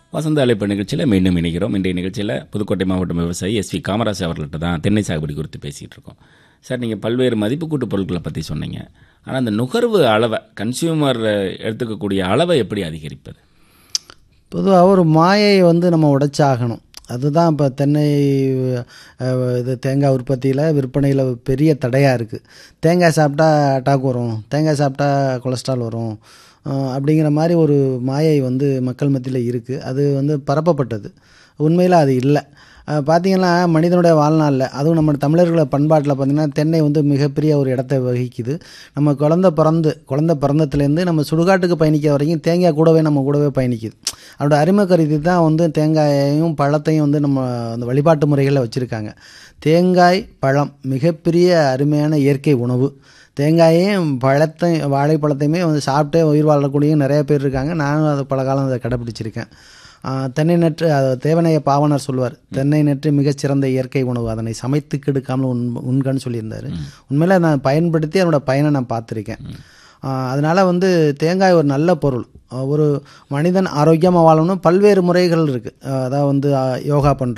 வசந்த அழைப்பு நிகழ்ச்சியில் மீண்டும் இணைகிறோம் இன்றைய நிகழ்ச்சியில் புதுக்கோட்டை மாவட்டம் விவசாயி எஸ் வி காமராஜ் அவர்கள்ட்ட தான் தென்னை சாகுபடி குறித்து பேசிகிட்டு இருக்கோம் சார் நீங்கள் பல்வேறு மதிப்பு கூட்டு பொருட்களை பற்றி சொன்னீங்க ஆனால் அந்த நுகர்வு அளவை கன்சியூமர் எடுத்துக்கக்கூடிய அளவை எப்படி அதிகரிப்பது பொதுவாக ஒரு மாயை வந்து நம்ம உடைச்சாகணும் அதுதான் இப்போ தென்னை அஹ், இது தேங்காய் உற்பத்தியில் விற்பனையில் பெரிய தடையாக இருக்குது தேங்காய் சாப்பிட்டா அட்டாக் வரும் தேங்காய் சாப்பிட்டா கொலஸ்ட்ரால் வரும் அஹ், அப்படிங்கிற மாதிரி ஒரு மாயை வந்து மக்கள் மத்தியில் இருக்குது அது வந்து பரப்பப்பட்டது உண்மையில் அது இல்லை அஹ், பார்த்தீங்கன்னா மனிதனுடைய வாழ்நாளில் அதுவும் நம்ம தமிழர்கள பண்பாட்டில் பார்த்தீங்கன்னா தென்னை வந்து மிகப்பெரிய ஒரு இடத்தை வகிக்குது நம்ம குழந்த பிறந்து குழந்த பிறந்ததுலேருந்து நம்ம சுடுகாட்டுக்கு பயணிக்க வரைக்கும் தேங்காய் கூடவே நம்ம கூடவே பயணிக்குது அதோட அருமை கருதி தான் வந்து தேங்காயையும் பழத்தையும் வந்து நம்ம அந்த வழிபாட்டு முறைகளில் வச்சுருக்காங்க தேங்காய் பழம் மிகப்பெரிய அருமையான இயற்கை உணவு தேங்காயையும் பழத்தை வாழைப்பழத்தையுமே வந்து சாப்பிட்டே உயிர் வாழக்கூடிய நிறைய பேர் இருக்காங்க நானும் அது பல காலம் அதை கடைப்பிடிச்சிருக்கேன் ஆஹ் தென்னை நற்று அது தேவனைய பாவனர் சொல்லுவார் தென்னை நற்று மிகச்சிறந்த இயற்கை உணவு அதனை சமைத்து கெடுக்காமல் உண் உண்கன்னு சொல்லியிருந்தார் உண்மையில் நான் பயன்படுத்தி அதனோட பயனை நான் பார்த்துருக்கேன் ஆஹ் அதனால வந்து தேங்காய் ஒரு நல்ல பொருள் ஆஹ் ஒரு மனிதன் ஆரோக்கியமாக வாழணும் பல்வேறு முறைகள் இருக்குது அதாவது வந்து ஆஹ் யோகா பண்ணுறது